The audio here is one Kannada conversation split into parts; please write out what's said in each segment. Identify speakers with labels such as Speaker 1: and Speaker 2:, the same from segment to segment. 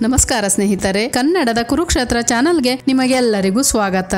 Speaker 1: ನಮಸ್ಕಾರ ಸ್ನೇಹಿತರೆ ಕನ್ನಡದ ಕುರುಕ್ಷೇತ್ರ ಚಾನಲ್ಗೆ ನಿಮಗೆಲ್ಲರಿಗೂ ಸ್ವಾಗತ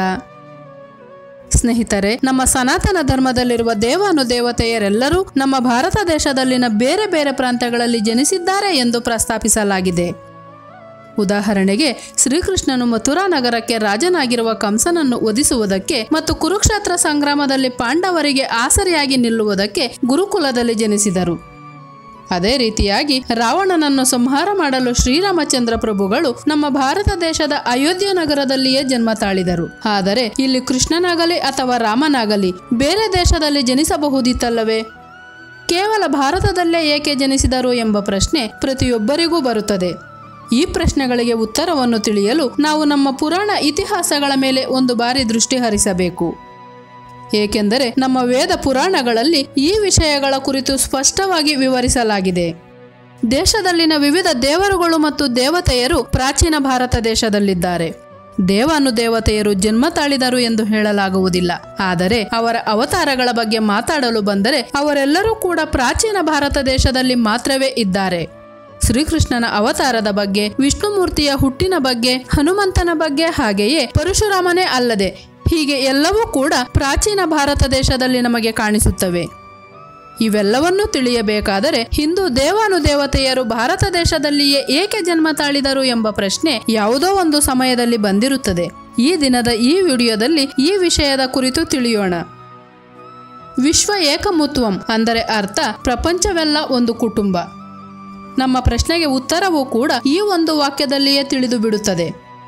Speaker 1: ಸ್ನೇಹಿತರೆ ನಮ್ಮ ಸನಾತನ ಧರ್ಮದಲ್ಲಿರುವ ದೇವಾನುದೇವತೆಯರೆಲ್ಲರೂ ನಮ್ಮ ಭಾರತ ದೇಶದಲ್ಲಿನ ಬೇರೆ ಬೇರೆ ಪ್ರಾಂತ್ಯಗಳಲ್ಲಿ ಜನಿಸಿದ್ದಾರೆ ಎಂದು ಪ್ರಸ್ತಾಪಿಸಲಾಗಿದೆ ಉದಾಹರಣೆಗೆ ಶ್ರೀಕೃಷ್ಣನು ಮಥುರಾ ನಗರಕ್ಕೆ ರಾಜನಾಗಿರುವ ಕಂಸನನ್ನು ವಧಿಸುವುದಕ್ಕೆ ಮತ್ತು ಕುರುಕ್ಷೇತ್ರ ಸಂಗ್ರಾಮದಲ್ಲಿ ಪಾಂಡವರಿಗೆ ಆಸರಿಯಾಗಿ ನಿಲ್ಲುವುದಕ್ಕೆ ಗುರುಕುಲದಲ್ಲಿ ಜನಿಸಿದರು ಅದೇ ರೀತಿಯಾಗಿ ರಾವಣನನ್ನು ಸಂಹಾರ ಮಾಡಲು ಶ್ರೀರಾಮಚಂದ್ರ ಪ್ರಭುಗಳು ನಮ್ಮ ಭಾರತ ದೇಶದ ಅಯೋಧ್ಯ ನಗರದಲ್ಲಿಯೇ ಜನ್ಮ ತಾಳಿದರು ಆದರೆ ಇಲ್ಲಿ ಕೃಷ್ಣನಾಗಲಿ ಅಥವಾ ರಾಮನಾಗಲಿ ಬೇರೆ ದೇಶದಲ್ಲಿ ಜನಿಸಬಹುದಿತ್ತಲ್ಲವೇ ಕೇವಲ ಭಾರತದಲ್ಲೇ ಏಕೆ ಜನಿಸಿದರು ಎಂಬ ಪ್ರಶ್ನೆ ಪ್ರತಿಯೊಬ್ಬರಿಗೂ ಬರುತ್ತದೆ ಈ ಪ್ರಶ್ನೆಗಳಿಗೆ ಉತ್ತರವನ್ನು ತಿಳಿಯಲು ನಾವು ನಮ್ಮ ಪುರಾಣ ಇತಿಹಾಸಗಳ ಮೇಲೆ ಒಂದು ಬಾರಿ ದೃಷ್ಟಿ ಹರಿಸಬೇಕು ಏಕೆಂದರೆ ನಮ್ಮ ವೇದ ಪುರಾಣಗಳಲ್ಲಿ ಈ ವಿಷಯಗಳ ಕುರಿತು ಸ್ಪಷ್ಟವಾಗಿ ವಿವರಿಸಲಾಗಿದೆ ದೇಶದಲ್ಲಿನ ವಿವಿಧ ದೇವರುಗಳು ಮತ್ತು ದೇವತೆಯರು ಪ್ರಾಚೀನ ಭಾರತ ದೇಶದಲ್ಲಿದ್ದಾರೆ ದೇವಾನುದೇವತೆಯರು ಜನ್ಮ ತಾಳಿದರು ಎಂದು ಹೇಳಲಾಗುವುದಿಲ್ಲ ಆದರೆ ಅವರ ಅವತಾರಗಳ ಬಗ್ಗೆ ಮಾತಾಡಲು ಬಂದರೆ ಅವರೆಲ್ಲರೂ ಕೂಡ ಪ್ರಾಚೀನ ಭಾರತ ದೇಶದಲ್ಲಿ ಮಾತ್ರವೇ ಇದ್ದಾರೆ ಶ್ರೀಕೃಷ್ಣನ ಅವತಾರದ ಬಗ್ಗೆ ವಿಷ್ಣುಮೂರ್ತಿಯ ಹುಟ್ಟಿನ ಬಗ್ಗೆ ಹನುಮಂತನ ಬಗ್ಗೆ ಹಾಗೆಯೇ ಪರಶುರಾಮನೇ ಅಲ್ಲದೆ ಹೀಗೆ ಎಲ್ಲವೂ ಕೂಡ ಪ್ರಾಚೀನ ಭಾರತ ದೇಶದಲ್ಲಿ ನಮಗೆ ಕಾಣಿಸುತ್ತವೆ ಇವೆಲ್ಲವನ್ನೂ ತಿಳಿಯಬೇಕಾದರೆ ಹಿಂದೂ ದೇವಾನುದೇವತೆಯರು ಭಾರತ ದೇಶದಲ್ಲಿಯೇ ಏಕೆ ಜನ್ಮ ತಾಳಿದರು ಎಂಬ ಪ್ರಶ್ನೆ ಯಾವುದೋ ಒಂದು ಸಮಯದಲ್ಲಿ ಬಂದಿರುತ್ತದೆ ಈ ದಿನದ ಈ ವಿಡಿಯೋದಲ್ಲಿ ಈ ವಿಷಯದ ಕುರಿತು ತಿಳಿಯೋಣ ವಿಶ್ವ ಏಕಮುತ್ವಂ ಅಂದರೆ ಅರ್ಥ ಪ್ರಪಂಚವೆಲ್ಲ ಒಂದು ಕುಟುಂಬ ನಮ್ಮ ಪ್ರಶ್ನೆಗೆ ಉತ್ತರವೂ ಕೂಡ ಈ ಒಂದು ವಾಕ್ಯದಲ್ಲಿಯೇ ತಿಳಿದು ಬಿಡುತ್ತದೆ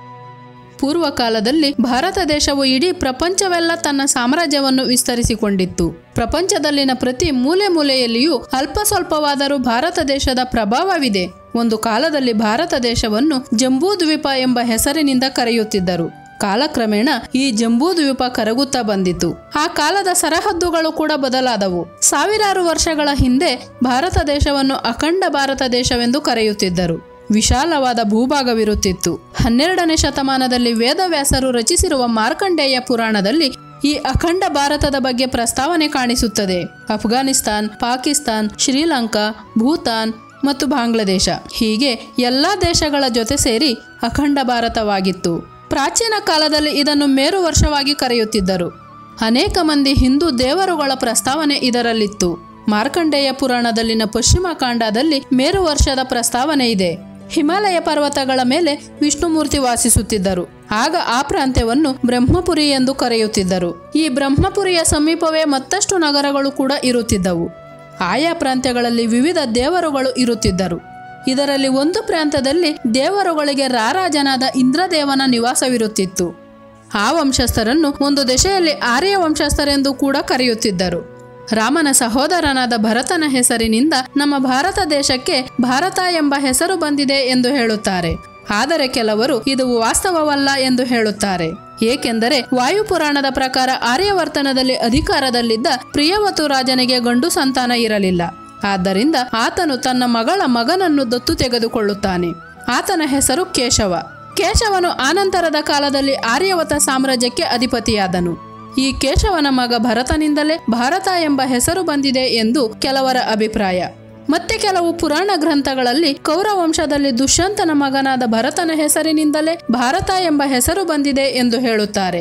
Speaker 1: ಪೂರ್ವಕಾಲದಲ್ಲಿ ಭಾರತ ದೇಶವು ಇಡೀ ಪ್ರಪಂಚವೆಲ್ಲ ತನ್ನ ಸಾಮ್ರಾಜ್ಯವನ್ನು ವಿಸ್ತರಿಸಿಕೊಂಡಿತ್ತು ಪ್ರಪಂಚದಲ್ಲಿನ ಪ್ರತಿ ಮೂಲೆ ಮೂಲೆಯಲ್ಲಿಯೂ ಅಲ್ಪ ಸ್ವಲ್ಪವಾದರೂ ಭಾರತ ದೇಶದ ಪ್ರಭಾವವಿದೆ ಒಂದು ಕಾಲದಲ್ಲಿ ಭಾರತ ದೇಶವನ್ನು ಜಂಬೂದ್ವೀಪ ಎಂಬ ಹೆಸರಿನಿಂದ ಕರೆಯುತ್ತಿದ್ದರು ಕಾಲಕ್ರಮೇಣ ಈ ಜಂಬೂದ್ವೀಪ ಕರಗುತ್ತಾ ಬಂದಿತು ಆ ಕಾಲದ ಸರಹದ್ದುಗಳು ಕೂಡ ಬದಲಾದವು ಸಾವಿರಾರು ವರ್ಷಗಳ ಹಿಂದೆ ಭಾರತ ದೇಶವನ್ನು ಅಖಂಡ ಭಾರತ ದೇಶವೆಂದು ಕರೆಯುತ್ತಿದ್ದರು ವಿಶಾಲವಾದ ಭೂಭಾಗವಿರುತ್ತಿತ್ತು ಹನ್ನೆರಡನೇ ಶತಮಾನದಲ್ಲಿ ವೇದವ್ಯಾಸರು ರಚಿಸಿರುವ ಮಾರ್ಕಂಡೇಯ ಪುರಾಣದಲ್ಲಿ ಈ ಅಖಂಡ ಭಾರತದ ಬಗ್ಗೆ ಪ್ರಸ್ತಾವನೆ ಕಾಣಿಸುತ್ತದೆ ಅಫ್ಘಾನಿಸ್ತಾನ್ ಪಾಕಿಸ್ತಾನ್ ಶ್ರೀಲಂಕಾ ಭೂತಾನ್ ಮತ್ತು ಬಾಂಗ್ಲಾದೇಶ ಹೀಗೆ ಎಲ್ಲಾ ದೇಶಗಳ ಜೊತೆ ಸೇರಿ ಅಖಂಡ ಭಾರತವಾಗಿತ್ತು ಪ್ರಾಚೀನ ಕಾಲದಲ್ಲಿ ಇದನ್ನು ಮೇರು ವರ್ಷವಾಗಿ ಕರೆಯುತ್ತಿದ್ದರು ಅನೇಕ ಮಂದಿ ಹಿಂದೂ ದೇವರುಗಳ ಪ್ರಸ್ತಾವನೆ ಇದರಲ್ಲಿತ್ತು ಮಾರ್ಕಂಡೇಯ ಪುರಾಣದಲ್ಲಿನ ಪಶ್ಚಿಮ ಕಾಂಡದಲ್ಲಿ ಮೇರು ವರ್ಷದ ಪ್ರಸ್ತಾವನೆ ಇದೆ ಹಿಮಾಲಯ ಪರ್ವತಗಳ ಮೇಲೆ ವಿಷ್ಣುಮೂರ್ತಿ ವಾಸಿಸುತ್ತಿದ್ದರು ಆಗ ಆ ಪ್ರಾಂತ್ಯವನ್ನು ಬ್ರಹ್ಮಪುರಿ ಎಂದು ಕರೆಯುತ್ತಿದ್ದರು ಈ ಬ್ರಹ್ಮಪುರಿಯ ಸಮೀಪವೇ ಮತ್ತಷ್ಟು ನಗರಗಳು ಕೂಡ ಇರುತ್ತಿದ್ದವು ಆಯಾ ಪ್ರಾಂತ್ಯಗಳಲ್ಲಿ ವಿವಿಧ ದೇವರುಗಳು ಇರುತ್ತಿದ್ದರು ಇದರಲ್ಲಿ ಒಂದು ಪ್ರಾಂತ್ಯದಲ್ಲಿ ದೇವರುಗಳಿಗೆ ರಾರಾಜನಾದ ಇಂದ್ರದೇವನ ನಿವಾಸವಿರುತ್ತಿತ್ತು ಆ ವಂಶಸ್ಥರನ್ನು ಒಂದು ದಶೆಯಲ್ಲಿ ಆರ್ಯ ವಂಶಸ್ಥರೆಂದು ಕೂಡ ಕರೆಯುತ್ತಿದ್ದರು ರಾಮನ ಸಹೋದರನಾದ ಭರತನ ಹೆಸರಿನಿಂದ ನಮ್ಮ ಭಾರತ ದೇಶಕ್ಕೆ ಭಾರತ ಎಂಬ ಹೆಸರು ಬಂದಿದೆ ಎಂದು ಹೇಳುತ್ತಾರೆ ಆದರೆ ಕೆಲವರು ಇದು ವಾಸ್ತವವಲ್ಲ ಎಂದು ಹೇಳುತ್ತಾರೆ ಏಕೆಂದರೆ ವಾಯುಪುರಾಣದ ಪ್ರಕಾರ ಆರ್ಯವರ್ತನದಲ್ಲಿ ಅಧಿಕಾರದಲ್ಲಿದ್ದ ಪ್ರಿಯವತು ರಾಜನಿಗೆ ಗಂಡು ಸಂತಾನ ಇರಲಿಲ್ಲ ಆದ್ದರಿಂದ ಆತನು ತನ್ನ ಮಗಳ ಮಗನನ್ನು ದತ್ತು ತೆಗೆದುಕೊಳ್ಳುತ್ತಾನೆ ಆತನ ಹೆಸರು ಕೇಶವ ಕೇಶವನು ಆನಂತರದ ಕಾಲದಲ್ಲಿ ಆರ್ಯವತ ಸಾಮ್ರಾಜ್ಯಕ್ಕೆ ಅಧಿಪತಿಯಾದನು ಈ ಕೇಶವನ ಮಗ ಭರತನಿಂದಲೇ ಭಾರತ ಎಂಬ ಹೆಸರು ಬಂದಿದೆ ಎಂದು ಕೆಲವರ ಅಭಿಪ್ರಾಯ ಮತ್ತೆ ಕೆಲವು ಪುರಾಣ ಗ್ರಂಥಗಳಲ್ಲಿ ಕೌರವಂಶದಲ್ಲಿ ದುಷ್ಯಂತನ ಮಗನಾದ ಭರತನ ಹೆಸರಿನಿಂದಲೇ ಭಾರತ ಎಂಬ ಹೆಸರು ಬಂದಿದೆ ಎಂದು ಹೇಳುತ್ತಾರೆ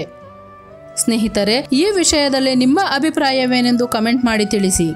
Speaker 1: ಸ್ನೇಹಿತರೆ ಈ ವಿಷಯದಲ್ಲಿ ನಿಮ್ಮ ಅಭಿಪ್ರಾಯವೇನೆಂದು ಕಮೆಂಟ್ ಮಾಡಿ ತಿಳಿಸಿ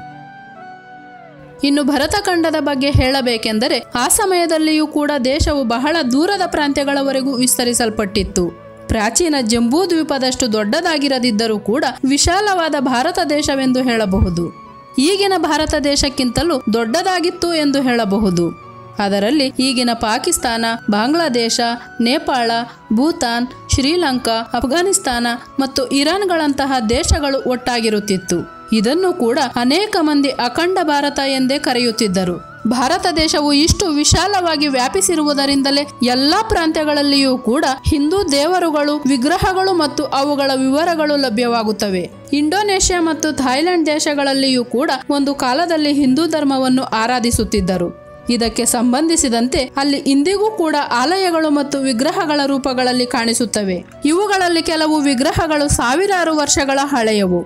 Speaker 1: ಇನ್ನು ಭರತಖಂಡದ ಬಗ್ಗೆ ಹೇಳಬೇಕೆಂದರೆ ಆ ಸಮಯದಲ್ಲಿಯೂ ಕೂಡ ದೇಶವು ಬಹಳ ದೂರದ ಪ್ರಾಂತ್ಯಗಳವರೆಗೂ ವಿಸ್ತರಿಸಲ್ಪಟ್ಟಿತ್ತು ಪ್ರಾಚೀನ ಜಂಬೂ ದ್ವೀಪದಷ್ಟು ದೊಡ್ಡದಾಗಿರದಿದ್ದರೂ ಕೂಡ ವಿಶಾಲವಾದ ಭಾರತ ದೇಶವೆಂದು ಹೇಳಬಹುದು ಈಗಿನ ಭಾರತ ದೇಶಕ್ಕಿಂತಲೂ ದೊಡ್ಡದಾಗಿತ್ತು ಎಂದು ಹೇಳಬಹುದು ಅದರಲ್ಲಿ ಈಗಿನ ಪಾಕಿಸ್ತಾನ ಬಾಂಗ್ಲಾದೇಶ ನೇಪಾಳ ಭೂತಾನ್ ಶ್ರೀಲಂಕಾ ಅಫ್ಘಾನಿಸ್ತಾನ ಮತ್ತು ಇರಾನ್ಗಳಂತಹ ದೇಶಗಳು ಒಟ್ಟಾಗಿರುತ್ತಿತ್ತು ಇದನ್ನು ಕೂಡ ಅನೇಕ ಮಂದಿ ಅಖಂಡ ಭಾರತ ಎಂದೇ ಕರೆಯುತ್ತಿದ್ದರು ಭಾರತ ದೇಶವು ಇಷ್ಟು ವಿಶಾಲವಾಗಿ ವ್ಯಾಪಿಸಿರುವುದರಿಂದಲೇ ಎಲ್ಲಾ ಪ್ರಾಂತ್ಯಗಳಲ್ಲಿಯೂ ಕೂಡ ಹಿಂದೂ ದೇವರುಗಳು ವಿಗ್ರಹಗಳು ಮತ್ತು ಅವುಗಳ ವಿವರಗಳು ಲಭ್ಯವಾಗುತ್ತವೆ ಇಂಡೋನೇಷ್ಯಾ ಮತ್ತು ಥಾಯ್ಲೆಂಡ್ ದೇಶಗಳಲ್ಲಿಯೂ ಕೂಡ ಒಂದು ಕಾಲದಲ್ಲಿ ಹಿಂದೂ ಧರ್ಮವನ್ನು ಆರಾಧಿಸುತ್ತಿದ್ದರು ಇದಕ್ಕೆ ಸಂಬಂಧಿಸಿದಂತೆ ಅಲ್ಲಿ ಇಂದಿಗೂ ಕೂಡ ಆಲಯಗಳು ಮತ್ತು ವಿಗ್ರಹಗಳ ರೂಪಗಳಲ್ಲಿ ಕಾಣಿಸುತ್ತವೆ ಇವುಗಳಲ್ಲಿ ಕೆಲವು ವಿಗ್ರಹಗಳು ಸಾವಿರಾರು ವರ್ಷಗಳ ಹಳೆಯವು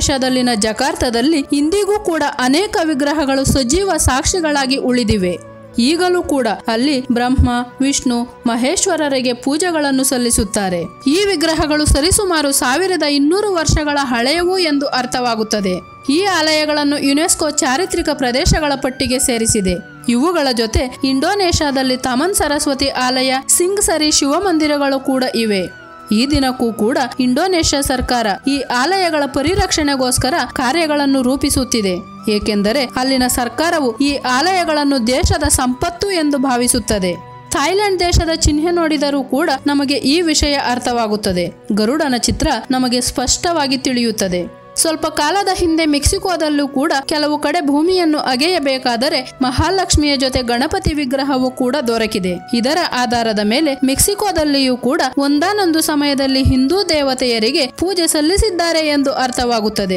Speaker 1: ಇಂಡೋನೇಷ್ಯಾದಲ್ಲಿನ ಜಕಾರ್ತದಲ್ಲಿ ಇಂದಿಗೂ ಕೂಡ ಅನೇಕ ವಿಗ್ರಹಗಳು ಸಜೀವ ಸಾಕ್ಷಿಗಳಾಗಿ ಉಳಿದಿವೆ ಈಗಲೂ ಕೂಡ ಅಲ್ಲಿ ಬ್ರಹ್ಮ ವಿಷ್ಣು ಮಹೇಶ್ವರರಿಗೆ ಪೂಜೆಗಳನ್ನು ಸಲ್ಲಿಸುತ್ತಾರೆ ಈ ವಿಗ್ರಹಗಳು ಸರಿಸುಮಾರು ಸಾವಿರದ ಇನ್ನೂರು ವರ್ಷಗಳ ಹಳೆಯವು ಎಂದು ಅರ್ಥವಾಗುತ್ತದೆ ಈ ಆಲಯಗಳನ್ನು ಯುನೆಸ್ಕೋ ಚಾರಿತ್ರಿಕ ಪ್ರದೇಶಗಳ ಪಟ್ಟಿಗೆ ಸೇರಿಸಿದೆ ಇವುಗಳ ಜೊತೆ ಇಂಡೋನೇಷ್ಯಾದಲ್ಲಿ ತಮನ್ ಸರಸ್ವತಿ ಆಲಯ ಸಿಂಗ್ ಸರಿ ಶಿವಮಂದಿರಗಳು ಕೂಡ ಇವೆ ಈ ದಿನಕ್ಕೂ ಕೂಡ ಇಂಡೋನೇಷ್ಯಾ ಸರ್ಕಾರ ಈ ಆಲಯಗಳ ಪರಿರಕ್ಷಣೆಗೋಸ್ಕರ ಕಾರ್ಯಗಳನ್ನು ರೂಪಿಸುತ್ತಿದೆ ಏಕೆಂದರೆ ಅಲ್ಲಿನ ಸರ್ಕಾರವು ಈ ಆಲಯಗಳನ್ನು ದೇಶದ ಸಂಪತ್ತು ಎಂದು ಭಾವಿಸುತ್ತದೆ ಥಾಯ್ಲೆಂಡ್ ದೇಶದ ಚಿಹ್ನೆ ನೋಡಿದರೂ ಕೂಡ ನಮಗೆ ಈ ವಿಷಯ ಅರ್ಥವಾಗುತ್ತದೆ ಗರುಡನ ಚಿತ್ರ ನಮಗೆ ಸ್ಪಷ್ಟವಾಗಿ ತಿಳಿಯುತ್ತದೆ ಸ್ವಲ್ಪ ಕಾಲದ ಹಿಂದೆ ಮೆಕ್ಸಿಕೋದಲ್ಲೂ ಕೂಡ ಕೆಲವು ಕಡೆ ಭೂಮಿಯನ್ನು ಅಗೆಯಬೇಕಾದರೆ ಮಹಾಲಕ್ಷ್ಮಿಯ ಜೊತೆ ಗಣಪತಿ ವಿಗ್ರಹವು ಕೂಡ ದೊರಕಿದೆ ಇದರ ಆಧಾರದ ಮೇಲೆ ಮೆಕ್ಸಿಕೋದಲ್ಲಿಯೂ ಕೂಡ ಒಂದಾನೊಂದು ಸಮಯದಲ್ಲಿ ಹಿಂದೂ ದೇವತೆಯರಿಗೆ ಪೂಜೆ ಸಲ್ಲಿಸಿದ್ದಾರೆ ಎಂದು ಅರ್ಥವಾಗುತ್ತದೆ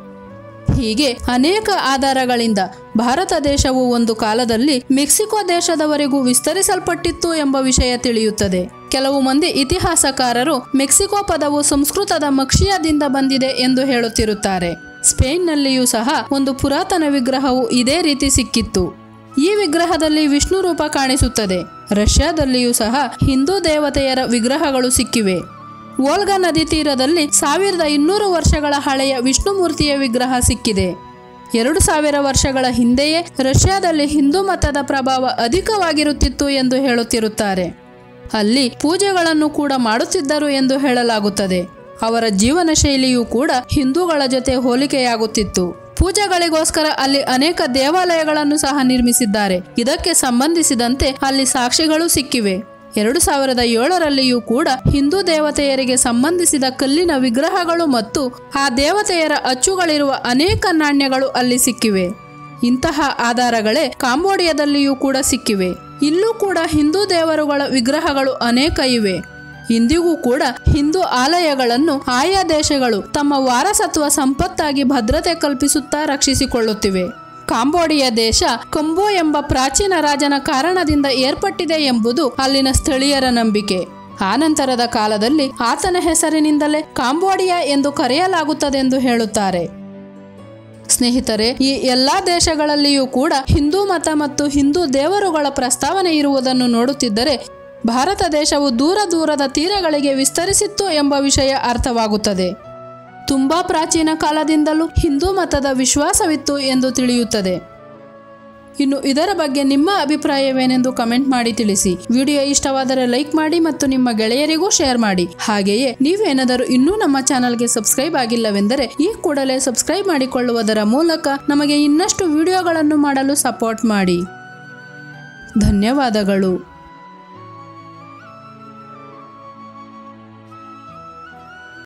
Speaker 1: ಹೀಗೆ ಅನೇಕ ಆಧಾರಗಳಿಂದ ಭಾರತ ದೇಶವು ಒಂದು ಕಾಲದಲ್ಲಿ ಮೆಕ್ಸಿಕೋ ದೇಶದವರೆಗೂ ವಿಸ್ತರಿಸಲ್ಪಟ್ಟಿತ್ತು ಎಂಬ ವಿಷಯ ತಿಳಿಯುತ್ತದೆ ಕೆಲವು ಮಂದಿ ಇತಿಹಾಸಕಾರರು ಮೆಕ್ಸಿಕೋ ಪದವು ಸಂಸ್ಕೃತದ ಮಕ್ಷಿಯದಿಂದ ಬಂದಿದೆ ಎಂದು ಹೇಳುತ್ತಿರುತ್ತಾರೆ ಸ್ಪೇನ್ನಲ್ಲಿಯೂ ಸಹ ಒಂದು ಪುರಾತನ ವಿಗ್ರಹವು ಇದೇ ರೀತಿ ಸಿಕ್ಕಿತ್ತು ಈ ವಿಗ್ರಹದಲ್ಲಿ ವಿಷ್ಣು ರೂಪ ಕಾಣಿಸುತ್ತದೆ ರಷ್ಯಾದಲ್ಲಿಯೂ ಸಹ ಹಿಂದೂ ದೇವತೆಯರ ವಿಗ್ರಹಗಳು ಸಿಕ್ಕಿವೆ ವೋಲ್ಗಾ ನದಿ ತೀರದಲ್ಲಿ ಸಾವಿರದ ಇನ್ನೂರು ವರ್ಷಗಳ ಹಳೆಯ ವಿಷ್ಣುಮೂರ್ತಿಯ ವಿಗ್ರಹ ಸಿಕ್ಕಿದೆ ಎರಡು ಸಾವಿರ ವರ್ಷಗಳ ಹಿಂದೆಯೇ ರಷ್ಯಾದಲ್ಲಿ ಹಿಂದೂ ಮತದ ಪ್ರಭಾವ ಅಧಿಕವಾಗಿರುತ್ತಿತ್ತು ಎಂದು ಹೇಳುತ್ತಿರುತ್ತಾರೆ ಅಲ್ಲಿ ಪೂಜೆಗಳನ್ನು ಕೂಡ ಮಾಡುತ್ತಿದ್ದರು ಎಂದು ಹೇಳಲಾಗುತ್ತದೆ ಅವರ ಜೀವನ ಶೈಲಿಯೂ ಕೂಡ ಹಿಂದೂಗಳ ಜೊತೆ ಹೋಲಿಕೆಯಾಗುತ್ತಿತ್ತು ಪೂಜೆಗಳಿಗೋಸ್ಕರ ಅಲ್ಲಿ ಅನೇಕ ದೇವಾಲಯಗಳನ್ನು ಸಹ ನಿರ್ಮಿಸಿದ್ದಾರೆ ಇದಕ್ಕೆ ಸಂಬಂಧಿಸಿದಂತೆ ಅಲ್ಲಿ ಸಾಕ್ಷಿಗಳು ಸಿಕ್ಕಿವೆ ಎರಡು ಸಾವಿರದ ಏಳರಲ್ಲಿಯೂ ಕೂಡ ಹಿಂದೂ ದೇವತೆಯರಿಗೆ ಸಂಬಂಧಿಸಿದ ಕಲ್ಲಿನ ವಿಗ್ರಹಗಳು ಮತ್ತು ಆ ದೇವತೆಯರ ಅಚ್ಚುಗಳಿರುವ ಅನೇಕ ನಾಣ್ಯಗಳು ಅಲ್ಲಿ ಸಿಕ್ಕಿವೆ ಇಂತಹ ಆಧಾರಗಳೇ ಕಾಂಬೋಡಿಯಾದಲ್ಲಿಯೂ ಕೂಡ ಸಿಕ್ಕಿವೆ ಇಲ್ಲೂ ಕೂಡ ಹಿಂದೂ ದೇವರುಗಳ ವಿಗ್ರಹಗಳು ಅನೇಕ ಇವೆ ಇಂದಿಗೂ ಕೂಡ ಹಿಂದೂ ಆಲಯಗಳನ್ನು ಆಯಾ ದೇಶಗಳು ತಮ್ಮ ವಾರಸತ್ವ ಸಂಪತ್ತಾಗಿ ಭದ್ರತೆ ಕಲ್ಪಿಸುತ್ತಾ ರಕ್ಷಿಸಿಕೊಳ್ಳುತ್ತಿವೆ ಕಾಂಬೋಡಿಯಾ ದೇಶ ಕಂಬೋ ಎಂಬ ಪ್ರಾಚೀನ ರಾಜನ ಕಾರಣದಿಂದ ಏರ್ಪಟ್ಟಿದೆ ಎಂಬುದು ಅಲ್ಲಿನ ಸ್ಥಳೀಯರ ನಂಬಿಕೆ ಆನಂತರದ ಕಾಲದಲ್ಲಿ ಆತನ ಹೆಸರಿನಿಂದಲೇ ಕಾಂಬೋಡಿಯಾ ಎಂದು ಕರೆಯಲಾಗುತ್ತದೆಂದು ಹೇಳುತ್ತಾರೆ ಸ್ನೇಹಿತರೆ ಈ ಎಲ್ಲಾ ದೇಶಗಳಲ್ಲಿಯೂ ಕೂಡ ಹಿಂದೂ ಮತ ಮತ್ತು ಹಿಂದೂ ದೇವರುಗಳ ಪ್ರಸ್ತಾವನೆ ಇರುವುದನ್ನು ನೋಡುತ್ತಿದ್ದರೆ ಭಾರತ ದೇಶವು ದೂರ ದೂರದ ತೀರಗಳಿಗೆ ವಿಸ್ತರಿಸಿತ್ತು ಎಂಬ ವಿಷಯ ಅರ್ಥವಾಗುತ್ತದೆ ತುಂಬಾ ಪ್ರಾಚೀನ ಕಾಲದಿಂದಲೂ ಹಿಂದೂ ಮತದ ವಿಶ್ವಾಸವಿತ್ತು ಎಂದು ತಿಳಿಯುತ್ತದೆ ಇನ್ನು ಇದರ ಬಗ್ಗೆ ನಿಮ್ಮ ಅಭಿಪ್ರಾಯವೇನೆಂದು ಕಮೆಂಟ್ ಮಾಡಿ ತಿಳಿಸಿ ವಿಡಿಯೋ ಇಷ್ಟವಾದರೆ ಲೈಕ್ ಮಾಡಿ ಮತ್ತು ನಿಮ್ಮ ಗೆಳೆಯರಿಗೂ ಶೇರ್ ಮಾಡಿ ಹಾಗೆಯೇ ನೀವೇನಾದರೂ ಇನ್ನೂ ನಮ್ಮ ಚಾನಲ್ಗೆ ಸಬ್ಸ್ಕ್ರೈಬ್ ಆಗಿಲ್ಲವೆಂದರೆ ಈ ಕೂಡಲೇ ಸಬ್ಸ್ಕ್ರೈಬ್ ಮಾಡಿಕೊಳ್ಳುವುದರ ಮೂಲಕ ನಮಗೆ ಇನ್ನಷ್ಟು ವಿಡಿಯೋಗಳನ್ನು ಮಾಡಲು ಸಪೋರ್ಟ್ ಮಾಡಿ ಧನ್ಯವಾದಗಳು